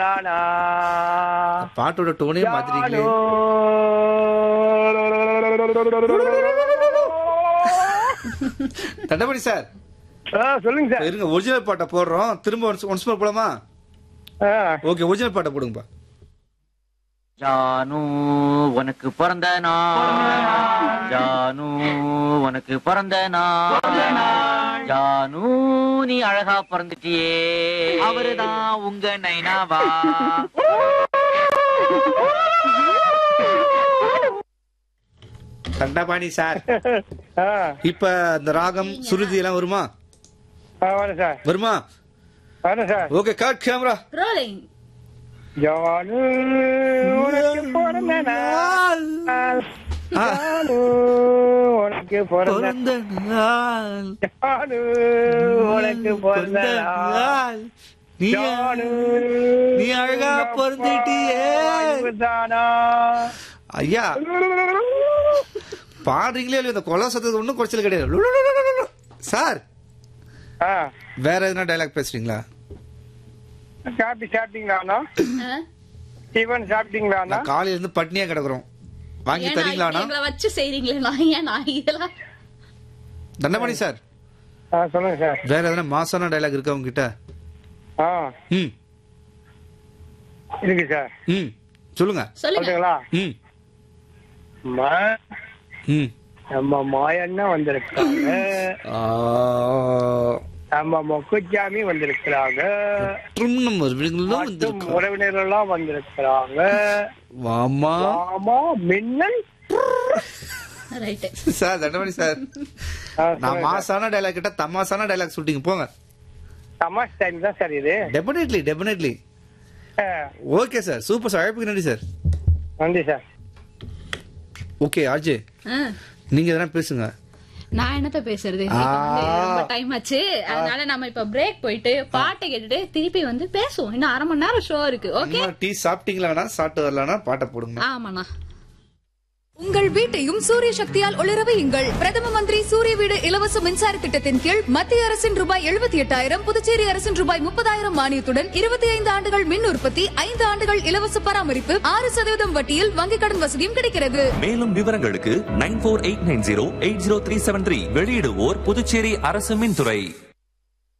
தானா பாட்டோட டோனே மாத்திட்டீங்களே தண்டபடி சார் ஆ, சொல்லுங்க சார் இருங்க ஒரிஜினல் பாட்டை போடுறோம் திரும்ப ஒன்ஸ் ஒன்ஸ் மோர் போலாமா ஆ, ஓகே ஒரிஜினல் பாட்டை போடுங்கப்பா ஜானு உனக்கு பிறந்த நாள் ஜானு உனக்கு பிறந்த நாள் ஜானு நீ அழகா பிறந்துட்டியே அவருதான் உங்க நைனாவா தண்டபாணி சார் ஆ, இப்ப இந்த ராகம் சுருதி எல்லாம் வருமா ஆ, வரேன் சார் வருமா வரேன் sir okay cut camera rolling Janu உனக்கு பிறந்த நாள் ஜானு உனக்கு பிறந்த பிறந்த நாள் ஜானு உனக்கு பிறந்த நாள் நீ ஜானு நீ அழகா பிறந்துட்டியே. தானா ஐயா பாடுறீங்களே இல்லையா இந்த கொலை சத்தத்துக்கு ஒன்றும் குறைச்சல் கிடையாது சார் ஆ வேற எதுனா டைலாக் பேசுறீங்களா காபி சாப்பிட்டீங்களாண்ணா டிஃபன் சாப்பிட்டீங்களாண்ணா நான் காலையில இருந்து பட்னியா கிடக்குறோம் வாங்கி ஏன்னா தரீங்களாண்ணா எங்களை வச்சு செய்றீங்களே நான் ஏன் நான் இதெல்லாம் தண்டமணி சார் ஆ சொல்லுங்க சார் வேற எதனா மாசான டைலாக் இருக்கா உங்ககிட்ட ஆ ம் இருக்கு சார் ம் சொல்லுங்க சொல்லுங்க சொல்லுங்களா ம் அம்மா, ம் நம்ம மாயண்ணா வந்திருக்காங்க ஆ, நம்ம மொக்குச்சாமி வந்திருக்கிறாங்க மற்றும் மறுபடியும் மற்றும் வந்திருக்கோம் உறவினர்கள் எல்லாம் வந்திருக்கிறாங்க வாமா ஆமா மின்னல் ரைட்டு சார் தண்டமணி சார் ஆ, நான் சொல்லுங்க சார். மாசான டைலாக் கிட்ட தமாசான டைலாக் சொல்லிட்டீங்க போங்க தமாஷ் டைம் தான் சார் இது டெபினெட்லி டெபினெட்லி ஆ, ஓகே சார் சூப்பர் சார் அழைப்புக்கு நன்றி சார் நன்றி சார் ஓகே அஜய் ஆ. நீங்க எதனா பேசுங்க நான் என்னத்த பேசுறது இப்ப வந்து ரொம்ப டைம் ஆச்சு அதனால நம்ம இப்ப பிரேக் போயிட்டு பாட்டை கேட்டுட்டு திருப்பி வந்து பேசுவோம் இன்னும் அரை மணி நேரம் ஷோ இருக்கு ஓகே அம்மா, டீ சாப்பிட்டீங்களாண்ணா சாப்பிட்டு வரலான்னா பாட்டை போடுங்க ஆமாண்ணா உங்கள் வீட்டையும் சூரிய சக்தியால் ஒளிர வையுங்கள் பிரதம மந்திரி சூரிய வீடு இலவச மின்சார திட்டத்தின் கீழ் மத்திய அரசின் ரூபாய் எழுபத்தி எட்டாயிரம் புதுச்சேரி அரசின் ரூபாய் முப்பதாயிரம் மானியத்துடன் இருபத்தி ஐந்து ஆண்டுகள் மின் உற்பத்தி ஐந்து ஆண்டுகள் இலவச பராமரிப்பு ஆறு சதவீதம் வட்டியில் வங்கிக் கடன் வசதியும் கிடைக்கிறது மேலும் விவரங்களுக்கு nine four eight nine zero eight zero three seven three வெளியிடுவோர் புதுச்சேரி அரசு மின்துறை